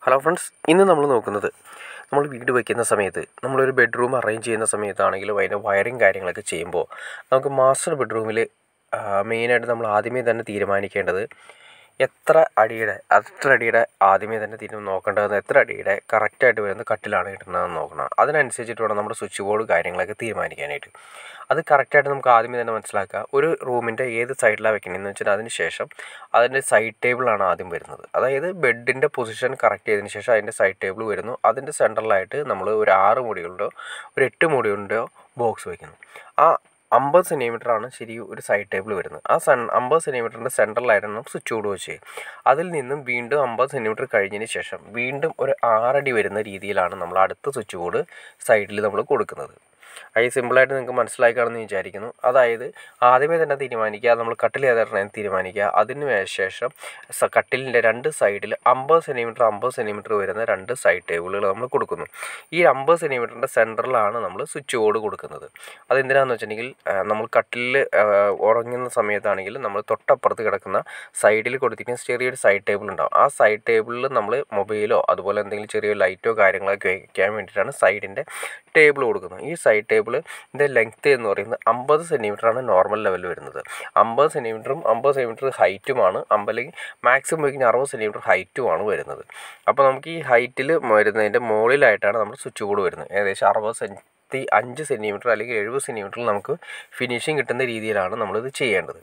hello friends ഇന്ന് നമ്മൾ നോക്കുന്നത് നമ്മൾ വീട് വയ്ക്കുന്ന സമയത്ത് നമ്മളൊരു ബെഡ്റൂം അറേഞ്ച് ചെയ്യുന്ന സമയത്താണെങ്കിലും അതിൻ്റെ വയറിങ് കാര്യങ്ങളൊക്കെ ചെയ്യുമ്പോൾ നമുക്ക് മാസ്റ്റർ ബെഡ്റൂമിൽ മെയിനായിട്ട് നമ്മൾ ആദ്യമേ തന്നെ തീരുമാനിക്കേണ്ടത് എത്ര അടിയുടെ എത്ര അടിയുടെ ആദ്യമേ തന്നെ തീരുമാനം നോക്കേണ്ടത് എത്ര അടിയുടെ കറക്റ്റായിട്ട് വരുന്ന കട്ടിലാണ് കിട്ടുന്നതെന്ന് നോക്കണം അതിനനുസരിച്ചിട്ട് വേണം നമ്മുടെ സ്വിച്ച് ബോർഡ് കാര്യങ്ങളൊക്കെ തീരുമാനിക്കാനായിട്ട് അത് കറക്റ്റായിട്ട് നമുക്ക് ആദ്യമേ തന്നെ മനസ്സിലാക്കുക ഒരു റൂമിൻ്റെ ഏത് സൈഡിലാണ് വെക്കണമെന്ന് വെച്ചാൽ അതിന് ശേഷം അതിൻ്റെ സൈഡ് ടേബിളാണ് ആദ്യം വരുന്നത് അതായത് ബെഡിൻ്റെ പൊസിഷൻ കറക്റ്റ് ചെയ്തതിന് ശേഷം അതിൻ്റെ സൈഡ് ടേബിൾ വരുന്നു അതിൻ്റെ സെൻറ്ററിലായിട്ട് നമ്മൾ ഒരു ആറ് മുടികളുടെയോ ഒരു എട്ട് മുടികളുടെയോ ബോക്സ് വയ്ക്കുന്നു ആ അമ്പത് സെൻറ്റിമീറ്റർ ആണ് ശരി ഒരു സൈഡ് ടേബിൾ വരുന്നത് ആ സൺ അമ്പത് സെൻറ്റിമീറ്ററിൻ്റെ സെൻട്രലായിട്ടാണ് നമുക്ക് സ്വിച്ച് ബോർഡ് വെച്ച് അതിൽ നിന്നും വീണ്ടും അമ്പത് സെൻറ്റിമീറ്റർ കഴിഞ്ഞതിന് ശേഷം വീണ്ടും ഒരു ആറടി വരുന്ന രീതിയിലാണ് നമ്മൾ അടുത്ത സ്വിച്ച് ബോർഡ് സൈഡിൽ നമ്മൾ കൊടുക്കുന്നത് അത് സിമ്പിളായിട്ട് നിങ്ങൾക്ക് മനസ്സിലായി കാണുമെന്ന് വിചാരിക്കുന്നു അതായത് ആദ്യമേ തന്നെ തീരുമാനിക്കുക നമ്മൾ കട്ടിൽ ഏതായിട്ടാണ് തീരുമാനിക്കുക അതിന് ശേഷം സ കട്ടിലിൻ്റെ രണ്ട് സൈഡിൽ അമ്പത് സെൻറ്റിമീറ്റർ അമ്പത് സെൻറ്റിമീറ്റർ വരുന്ന രണ്ട് സൈഡ് ടേബിളുകൾ നമ്മൾ കൊടുക്കുന്നു ഈ അമ്പത് സെൻറ്റിമീറ്ററിൻ്റെ സെൻറ്ററിലാണ് നമ്മൾ സ്വിച്ച് ബോർഡ് കൊടുക്കുന്നത് അതെന്തിനാണെന്ന് വെച്ചിട്ടുണ്ടെങ്കിൽ നമ്മൾ കട്ടിലിൽ ഉറങ്ങുന്ന സമയത്താണെങ്കിൽ നമ്മൾ തൊട്ടപ്പുറത്ത് കിടക്കുന്ന സൈഡിൽ കൊടുത്തിരിക്കുന്ന ചെറിയൊരു സൈഡ് ടേബിൾ ഉണ്ടാവും ആ സൈഡ് ടേബിളിൽ നമ്മൾ മൊബൈലോ അതുപോലെ എന്തെങ്കിലും ചെറിയ ലൈറ്റോ കാര്യങ്ങളൊക്കെ വയ്ക്കാൻ വേണ്ടിയിട്ടാണ് സൈഡിൻ്റെ ടേബിൾ കൊടുക്കുന്നത് ഈ സൈഡ് ടേബിളിൻ്റെ ലെങ്ത്ത് എന്ന് പറയുന്നത് അമ്പത് സെൻറ്റിമീറ്ററാണ് നോർമൽ ലെവൽ വരുന്നത് അമ്പത് സെൻറ്റിമീറ്ററും അമ്പത് സെൻറ്റിമീറ്റർ ഹൈറ്റുമാണ് അല്ലെങ്കിൽ മാക്സിമം വയ്ക്കുന്ന അറുപത് സെൻറ്റിമീറ്റർ ഹൈറ്റുമാണ് വരുന്നത് അപ്പോൾ നമുക്ക് ഈ ഹൈറ്റിൽ വരുന്നതിൻ്റെ മുകളിലായിട്ടാണ് നമ്മുടെ സ്വിച്ച് ബോർഡ് വരുന്നത് ഏകദേശം അറുപത് സെൻറ്റി അഞ്ച് സെൻറ്റിമീറ്റർ അല്ലെങ്കിൽ എഴുപത് സെൻറ്റിമീറ്ററിൽ നമുക്ക് ഫിനിഷിങ് കിട്ടുന്ന രീതിയിലാണ് നമ്മളിത് ചെയ്യേണ്ടത്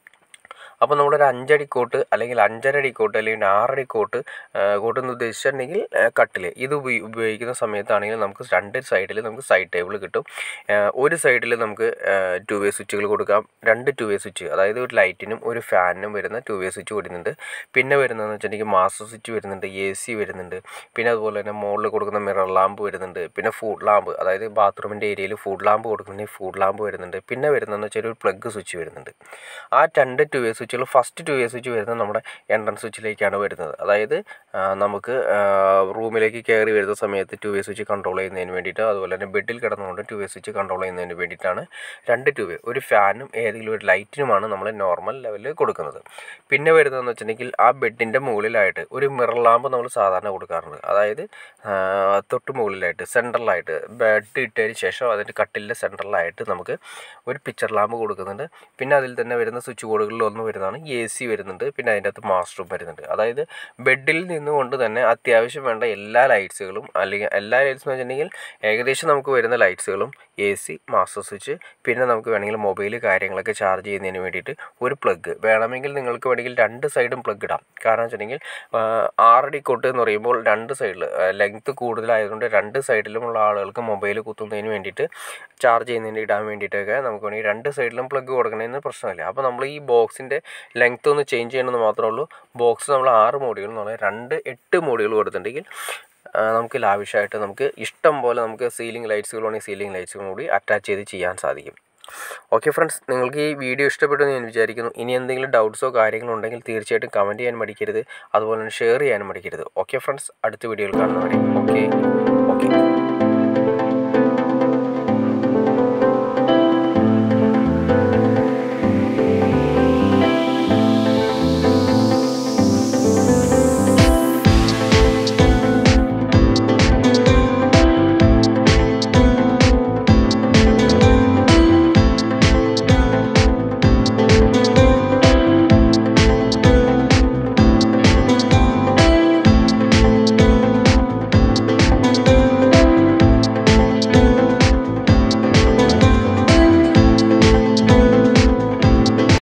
അപ്പോൾ നമ്മളൊരു അഞ്ചടി കോട്ട് അല്ലെങ്കിൽ അഞ്ചര അടി കോട്ട് അല്ലെങ്കിൽ ആറടി കോട്ട് കോട്ടെന്ന് ഉദ്ദേശിച്ചിട്ടുണ്ടെങ്കിൽ കട്ടിൽ ഇത് ഉപയോഗിക്കുന്ന സമയത്താണെങ്കിൽ നമുക്ക് രണ്ട് സൈഡിൽ നമുക്ക് സൈഡ് ടേബിൾ കിട്ടും ഒരു സൈഡിൽ നമുക്ക് ടു വേ സ്വിച്ചുകൾ കൊടുക്കാം രണ്ട് ടു വേ സ്വിച്ച് അതായത് ഒരു ലൈറ്റിനും ഒരു ഫാനിനും വരുന്ന ടു വേ സ്വിച്ച് വരുന്നുണ്ട് പിന്നെ വരുന്നതെന്ന് വെച്ചിട്ടുണ്ടെങ്കിൽ മാസ്റ്റർ സ്വിച്ച് വരുന്നുണ്ട് എ സി വരുന്നുണ്ട് പിന്നെ അതുപോലെ തന്നെ മുകളിൽ കൊടുക്കുന്ന മിറർ ലാമ്പ് വരുന്നുണ്ട് പിന്നെ ഫുഡ് ലാമ്പ് അതായത് ബാത്റൂമിൻ്റെ ഏരിയയിൽ ഫുഡ് ലാമ്പ് കൊടുക്കുന്നുണ്ടെങ്കിൽ ഫുഡ് ലാമ്പ് വരുന്നുണ്ട് പിന്നെ വരുന്നതെന്ന് വെച്ചാൽ ഒരു പ്ലഗ് സ്വിച്ച് വരുന്നുണ്ട് ആ രണ്ട് ടു വേ സ്വിച്ചുകൾ ഫസ്റ്റ് ടു വേ സ്വിച്ച് വരുന്നത് നമ്മുടെ എൻട്രൻസ് സ്വിച്ചിലേക്കാണ് വരുന്നത് അതായത് നമുക്ക് റൂമിലേക്ക് കയറി വരുന്ന സമയത്ത് ടു വേ സ്വിച്ച് കൺട്രോൾ ചെയ്യുന്നതിന് വേണ്ടിയിട്ട് അതുപോലെ തന്നെ ബെഡിൽ കിടന്നുകൊണ്ട് ടു വേ സ്വിച്ച് കൺട്രോൾ ചെയ്യുന്നതിന് വേണ്ടിയിട്ടാണ് രണ്ട് ടു വേ ഒരു ഫാനും ഏതെങ്കിലും ഒരു ലൈറ്റിനുമാണ് നമ്മൾ നോർമൽ ലെവലിൽ കൊടുക്കുന്നത് പിന്നെ വരുന്നതെന്ന് വെച്ചിട്ടുണ്ടെങ്കിൽ ആ ബെഡിൻ്റെ മുകളിലായിട്ട് ഒരു മിറർ ലാമ്പ് നമ്മൾ സാധാരണ കൊടുക്കാറുണ്ട് അതായത് തൊട്ട് മുകളിലായിട്ട് സെൻട്രലായിട്ട് ബെഡ് ഇട്ടതിന് ശേഷം അതിൻ്റെ കട്ടിലിൻ്റെ സെൻട്രലായിട്ട് നമുക്ക് ഒരു പിക്ചർ ലാമ്പ് കൊടുക്കുന്നുണ്ട് പിന്നെ അതിൽ തന്നെ വരുന്ന സ്വിച്ച് ബോർഡുകളിൽ ഒന്ന് വരുന്നതാണ് എ സി വരുന്നുണ്ട് പിന്നെ അതിൻ്റെ അകത്ത് മാസ്റ്ററും വരുന്നുണ്ട് അതായത് ബെഡിൽ നിന്നുകൊണ്ട് തന്നെ അത്യാവശ്യം വേണ്ട എല്ലാ ലൈറ്റ്സുകളും അല്ലെങ്കിൽ എല്ലാ ലൈറ്റ്സ് എന്ന് വെച്ചിട്ടുണ്ടെങ്കിൽ ഏകദേശം നമുക്ക് വരുന്ന ലൈറ്റ്സുകളും എ സി മാസ്റ്റർ സ്വിച്ച് പിന്നെ നമുക്ക് വേണമെങ്കിൽ മൊബൈൽ കാര്യങ്ങളൊക്കെ ചാർജ് ചെയ്യുന്നതിന് വേണ്ടിയിട്ട് ഒരു പ്ലഗ് വേണമെങ്കിൽ നിങ്ങൾക്ക് വേണമെങ്കിൽ രണ്ട് സൈഡും പ്ലഗ് ഇടാം കാരണം വെച്ചിട്ടുണ്ടെങ്കിൽ ആറടി കൊട്ട് എന്ന് പറയുമ്പോൾ രണ്ട് സൈഡിൽ ലെങ്ത്ത് കൂടുതലായതുകൊണ്ട് രണ്ട് സൈഡിലുമുള്ള ആളുകൾക്ക് മൊബൈൽ കുത്തുന്നതിന് വേണ്ടിയിട്ട് ചാർജ് ചെയ്യുന്നതിന് ഇടാൻ വേണ്ടിയിട്ടൊക്കെ നമുക്ക് വേണമെങ്കിൽ രണ്ട് സൈഡിലും പ്ലഗ് കൊടുക്കണമെന്ന് പ്രശ്നമില്ല അപ്പോൾ നമ്മൾ ഈ ബോക്സിൻ്റെ ലെങ്ത്ത് ഒന്ന് ചേഞ്ച് ചെയ്യണമെന്ന് മാത്രമേ ഉള്ളൂ ബോക്സ് നമ്മൾ ആറ് മോഡികൾ എന്ന് പറഞ്ഞാൽ രണ്ട് എട്ട് മോഡികൾ കൊടുത്തിട്ടുണ്ടെങ്കിൽ നമുക്ക് ലാവിഷായിട്ട് നമുക്ക് ഇഷ്ടം പോലെ നമുക്ക് സീലിംഗ് ലൈറ്റ്സുകളാണെങ്കിൽ സീലിംഗ് ലൈറ്റ്സുകളും കൂടി അറ്റാച്ച് ചെയ്ത് ചെയ്യാൻ സാധിക്കും ഓക്കെ ഫ്രണ്ട്സ് നിങ്ങൾക്ക് ഈ വീഡിയോ ഇഷ്ടപ്പെട്ടു എന്ന് ഞാൻ വിചാരിക്കുന്നു ഇനി എന്തെങ്കിലും ഡൗട്ട്സോ കാര്യങ്ങളോ ഉണ്ടെങ്കിൽ തീർച്ചയായിട്ടും കമൻറ്റ് ചെയ്യാൻ മടിക്കരുത് അതുപോലെ തന്നെ ഷെയർ ചെയ്യാനും മടിക്കരുത് ഓക്കെ ഫ്രണ്ട്സ് അടുത്ത വീഡിയോയിൽ കാണുന്നവരെ ഓക്കെ ഓക്കെ